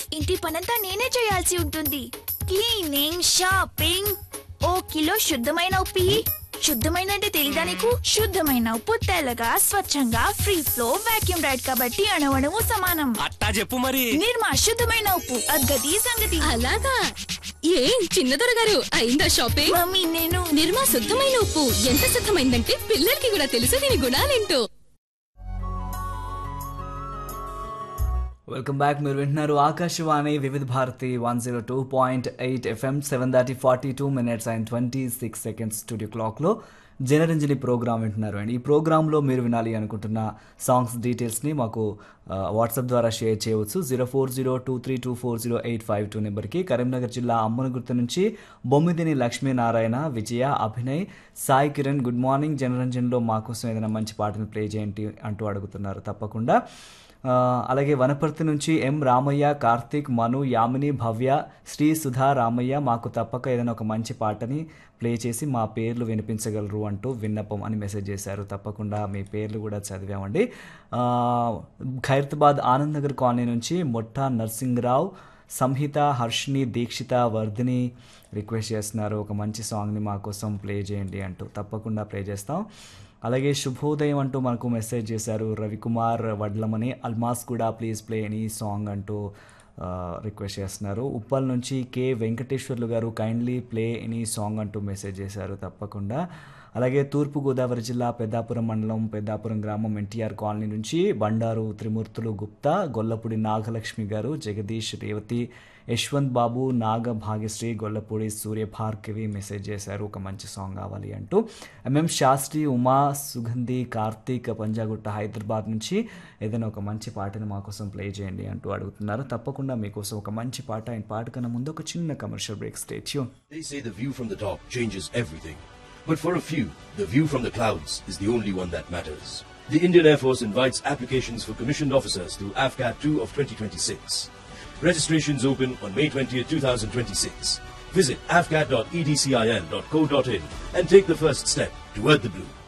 ఇంటి పనంతా నేనే చేయాల్సి ఉంటుంది క్లీనింగ్ షాపింగ్ ఓ కిలో శుద్ధమైన ఉప్పి శుద్ధమైన అంటే తెలీదా నీకు శుద్ధమైన ఉప్పు తెల్లగా స్వచ్ఛంగా ఫ్రీ ఫ్లో వాక్యూమ్ రైడ్ కాబట్టి అణవణము సమానం అట్టా చెప్పు మరి నిర్మా శుద్ధమైన ఉప్పు అద్గతి సంగతి అలాగా ఏం చిన్నదొర గారు అయిందా షాపింగ్ మమ్మీ నేను నిర్మా శుద్ధమైన ఉప్పు ఎంత శుద్ధమైందంటే పిల్లలకి కూడా తెలుసు దీని గుణాలేంటో వెల్కమ్ బ్యాక్ మీరు వింటున్నారు Akashvani Vividh Bharati one zero two point eight FM seven thirty forty two minutes and twenty six seconds studio క్లాక్లో జనరంజని ప్రోగ్రామ్ వింటున్నారు అండ్ ఈ ప్రోగ్రాంలో మీరు వినాలి అనుకుంటున్న సాంగ్స్ డీటెయిల్స్ని మాకు వాట్సాప్ ద్వారా షేర్ చేయవచ్చు zero four zero two three two four zero eight five two నెంబర్కి కరీంనగర్ జిల్లా అమ్మనగుర్తు నుంచి బొమ్మిదిని లక్ష్మీనారాయణ విజయ అభినయ్ సాయి కిరణ్ గుడ్ మార్నింగ్ జనరంజన్లో మాకోసం ఏదైనా మంచి పాటను ప్లే చేయండి అంటూ అడుగుతున్నారు తప్పకుండా ఆ, అలాగే వనపర్తి నుంచి ఎం రామయ్య కార్తీక్ మను యామిని భవ్య శ్రీ సుధా రామయ్య మాకు తప్పక ఏదైనా ఒక మంచి పాటని ప్లే చేసి మా పేర్లు వినిపించగలరు అంటూ విన్నపం అని మెసేజ్ చేశారు తప్పకుండా మీ పేర్లు కూడా చదివామండి ఆ, ఖైరతాబాద్ ఆనంద్ నగర్ కాలనీ నుంచి మొట్టా నర్సింగ్రావు సంహిత హర్షిని దీక్షిత వర్ధిని రిక్వెస్ట్ చేస్తున్నారు ఒక మంచి సాంగ్ని మా కోసం ప్లే చేయండి అంటూ తప్పకుండా ప్లే చేస్తాం అలాగే శుభోదయం అంటూ మనకు మెసేజ్ చేశారు రవికుమార్ వడ్లమని అల్మాస్ కూడా ప్లీజ్ ప్లే ఎనీ సాంగ్ అంటూ ఆ, రిక్వెస్ట్ చేస్తున్నారు ఉప్పల్ నుంచి కె వెంకటేశ్వర్లు గారు కైండ్లీ ప్లే ఎనీ సాంగ్ అంటూ మెసేజ్ చేశారు తప్పకుండా అలాగే తూర్పు గోదావరి జిల్లా పెద్దాపురం మండలం పెద్దాపురం గ్రామం ఎన్టీఆర్ కాలనీ నుంచి బండారు త్రిమూర్తులు గుప్తా గొల్లపూడి నాగలక్ష్మి గారు జగదీష్ రేవతి యశ్వంత్ బాబు నాగ భాగ్యశ్రీ గొల్లపూడి సూర్య భార్గవి మెసేజ్ చేశారు ఒక మంచి సాంగ్ కావాలి అంటూ ఎంఎం శాస్త్రి ఉమా సుగంధి కార్తీక్ పంజాగుట్ట హైదరాబాద్ నుంచి ఏదైనా ఒక మంచి పాటను మా కోసం ప్లే చేయండి అంటూ అడుగుతున్నారు తప్పకుండా మీకోసం ఒక మంచి పాట అండ్ పాట కన్నా ముందు ఒక చిన్న commercial break stay tuned They say the view from the top changes everything. But for a few, the view from the clouds is the only one that matters. The Indian Air Force invites applications for commissioned officers through AFCAT 2 of 2026. Registrations open on May 20th, 2026. Visit afcat.edcil.co.in and take the first step toward the blue.